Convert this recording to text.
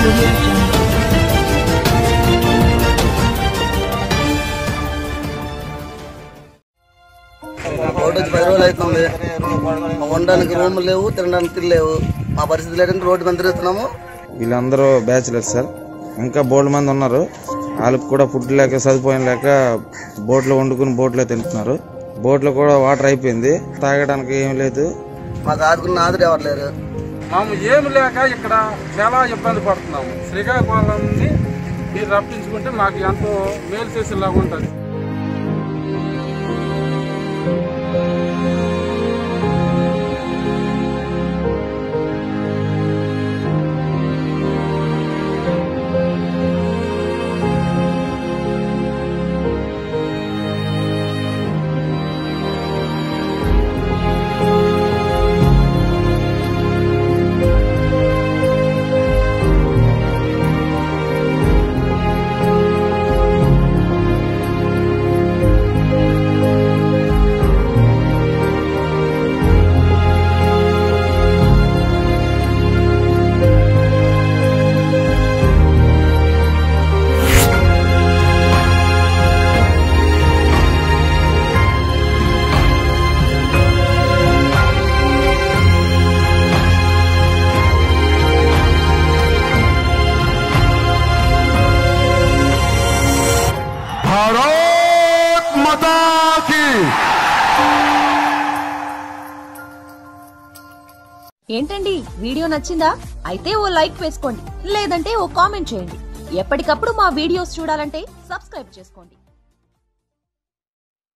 audio jungle. Road వచ్చి పది రోజులు అవుతుంది ఉండడానికి రూమ్ లేవు తినడానికి తిండి లేవు మా పరిస్థితి లేదంటే రోడ్డు మీద తిరుగుతున్నాము వీళ్ళందరూ బ్యాచులర్స్ సార్ ఇంకా బోల్డ్ మంది ఉన్నారు వాళ్ళకి కూడా ఫుడ్ లేక సదుపాయం లేక బోట్లో వండుకుని బోట్లో తింటున్నారు బోట్లో కూడా వాటర్ అయిపోయింది తాగడానికి ఏం లేదు మాకు ఆదుకున్న ఆదురు ఎవరు లేరు మేము ఏమి లేక ఇక్కడ చాలా ఇబ్బంది పడుతున్నాము శ్రీకాకుళం నుండి మీరు రప్పించుకుంటే మాకు ఎంతో మేలు చేసేలాగా ఉంటుంది भारत माता की ఏంటండి వీడియో నచ్చిందా అయితే ఓ లైక్ వేసుకోండి లేదంటే ఓ కామెంట్ చేయండి ఎప్పటికప్పుడు మా వీడియోస్ చూడాలంటే సబ్స్క్రైబ్ చేసుకోండి